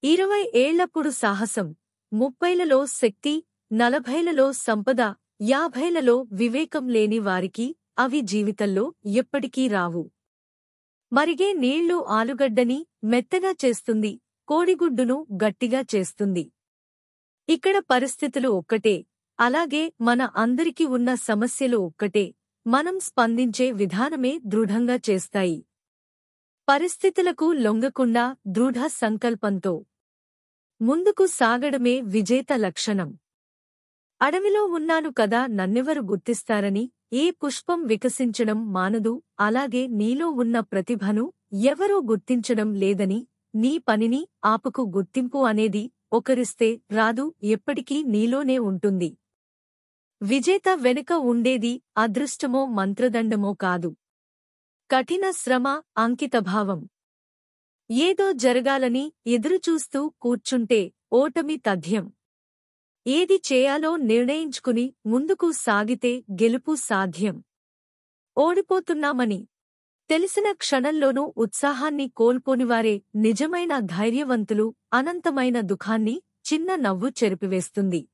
ఇరవై ఏళ్లప్పుడు సాహసం ముప్పైలలో శక్తి నలభైలలో సంపద యాభైలలో వివేకం లేని వారికి అవి జీవితంలో ఎప్పటికీ రావు మరిగే నీళ్లు ఆలుగడ్డని మెత్తగా చేస్తుంది కోడిగుడ్డును గట్టిగా చేస్తుంది ఇక్కడ పరిస్థితులు ఒక్కటే అలాగే మన అందరికి ఉన్న సమస్యలు ఒక్కటే మనం స్పందించే విధానమే దృఢంగా చేస్తాయి పరిస్థితులకు లొంగకుండా దృఢ సంకల్పంతో ముందుకు సాగడమే విజేత లక్షణం అడవిలో ఉన్నాను కదా నన్నెవరు గుర్తిస్తారని ఏ పుష్పం వికసించడం మానదు అలాగే నీలో ఉన్న ప్రతిభను ఎవరూ గుర్తించడం లేదని నీ పనిని ఆపుకు గుర్తింపు అనేది ఒకరిస్తే రాదు ఎప్పటికీ నీలోనే ఉంటుంది విజేత వెనుక ఉండేది అదృష్టమో మంత్రదండమో కాదు కఠిన శ్రమ అంకితభావం ఏదో జరగాలని ఎదురుచూస్తూ కూర్చుంటే ఓటమి తథ్యం ఏది చేయాలో నిర్ణయించుకుని ముందుకు సాగితే గెలుపు సాధ్యం ఓడిపోతున్నామని తెలిసిన క్షణంలోనూ ఉత్సాహాన్ని కోల్పోనివారే నిజమైన ధైర్యవంతులు అనంతమైన దుఃఖాన్ని చిన్న నవ్వు చెరిపివేస్తుంది